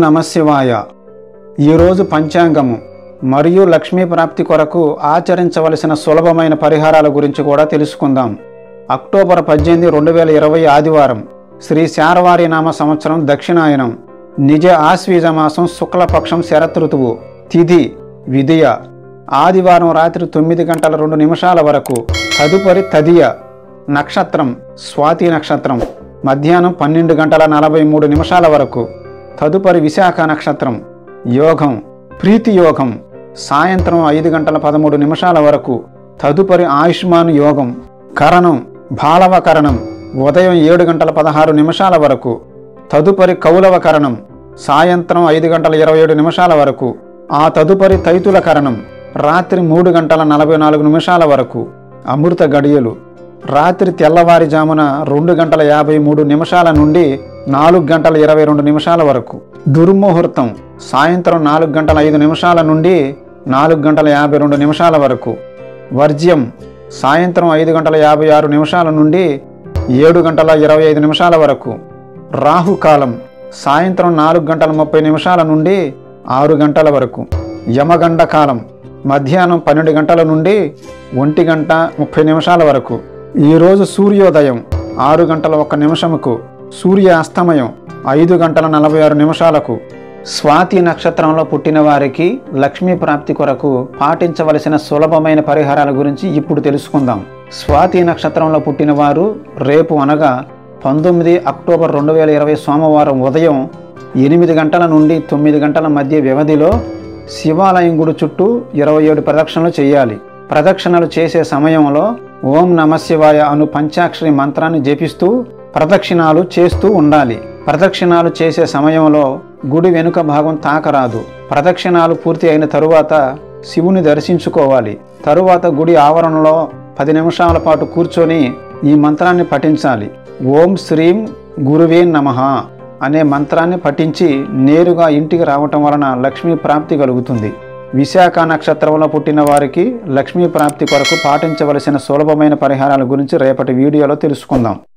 నమశివాయ ఈరోజు పంచాంగము మరియు లక్ష్మీ ప్రాప్తి కొరకు ఆచరించవలసిన సులభమైన పరిహారాల గురించి కూడా తెలుసుకుందాం అక్టోబర్ పద్దెనిమిది రెండు వేల ఇరవై ఆదివారం శ్రీ శారవారి నామ సంవత్సరం దక్షిణాయనం నిజ ఆశ్వీజ మాసం శుక్లపక్షం శరత్ ఋతువు తిథి విధియ ఆదివారం రాత్రి తొమ్మిది గంటల రెండు నిమిషాల వరకు తదుపరి తదియ నక్షత్రం స్వాతి నక్షత్రం మధ్యాహ్నం పన్నెండు గంటల నలభై మూడు నిమిషాల వరకు తదుపరి విశాఖ నక్షత్రం యోగం ప్రీతి యోగం సాయంత్రం ఐదు గంటల పదమూడు నిమిషాల వరకు తదుపరి ఆయుష్మాన్ యోగం కరణం బాలవ కరణం ఉదయం ఏడు గంటల పదహారు నిమిషాల వరకు తదుపరి కౌలవ కరణం సాయంత్రం ఐదు గంటల ఇరవై ఏడు నిమిషాల వరకు ఆ తదుపరి తైతుల కరణం రాత్రి మూడు గంటల నలభై నాలుగు నిమిషాల వరకు అమృత గడియలు రాత్రి తెల్లవారుజామున రెండు గంటల యాభై మూడు నిమిషాల నుండి నాలుగు గంటల ఇరవై రెండు నిమిషాల వరకు దుర్ముహూర్తం సాయంత్రం నాలుగు గంటల ఐదు నిమిషాల నుండి నాలుగు గంటల యాభై రెండు నిమిషాల వరకు వర్జ్యం సాయంత్రం ఐదు గంటల యాభై ఆరు నిమిషాల నుండి ఏడు గంటల ఇరవై ఐదు నిమిషాల వరకు రాహుకాలం సాయంత్రం నాలుగు గంటల ముప్పై నిమిషాల నుండి ఆరు గంటల వరకు యమగండ కాలం మధ్యాహ్నం పన్నెండు గంటల నుండి ఒంటి గంట ముప్పై నిమిషాల వరకు ఈరోజు సూర్యోదయం ఆరు గంటల ఒక్క నిమిషముకు సూర్య అస్తమయం ఐదు గంటల నలభై ఆరు నిమిషాలకు స్వాతి నక్షత్రంలో పుట్టిన వారికి లక్ష్మీ ప్రాప్తి కొరకు పాటించవలసిన సులభమైన పరిహారాల గురించి ఇప్పుడు తెలుసుకుందాం స్వాతి నక్షత్రంలో పుట్టిన వారు రేపు అనగా పంతొమ్మిది అక్టోబర్ రెండు వేల ఇరవై సోమవారం ఉదయం ఎనిమిది గంటల నుండి తొమ్మిది గంటల మధ్య వ్యవధిలో శివాలయం గుడి చుట్టూ ఇరవై ఏడు ప్రదక్షిణలు చేయాలి ప్రదక్షిణలు చేసే సమయంలో ఓం నమశివాయ అను పంచాక్షరి మంత్రాన్ని జపిస్తూ ప్రదక్షిణాలు చేస్తూ ఉండాలి ప్రదక్షిణాలు చేసే సమయంలో గుడి వెనుక భాగం తాకరాదు ప్రదక్షిణాలు పూర్తి అయిన తరువాత శివుని దర్శించుకోవాలి తరువాత గుడి ఆవరణలో పది నిమిషాల పాటు కూర్చొని ఈ మంత్రాన్ని పఠించాలి ఓం శ్రీం గురువే నమః అనే మంత్రాన్ని పఠించి నేరుగా ఇంటికి రావటం వలన లక్ష్మీ ప్రాప్తి కలుగుతుంది విశాఖ నక్షత్రంలో పుట్టిన వారికి లక్ష్మీ ప్రాప్తి కొరకు పాటించవలసిన సులభమైన పరిహారాల గురించి రేపటి వీడియోలో తెలుసుకుందాం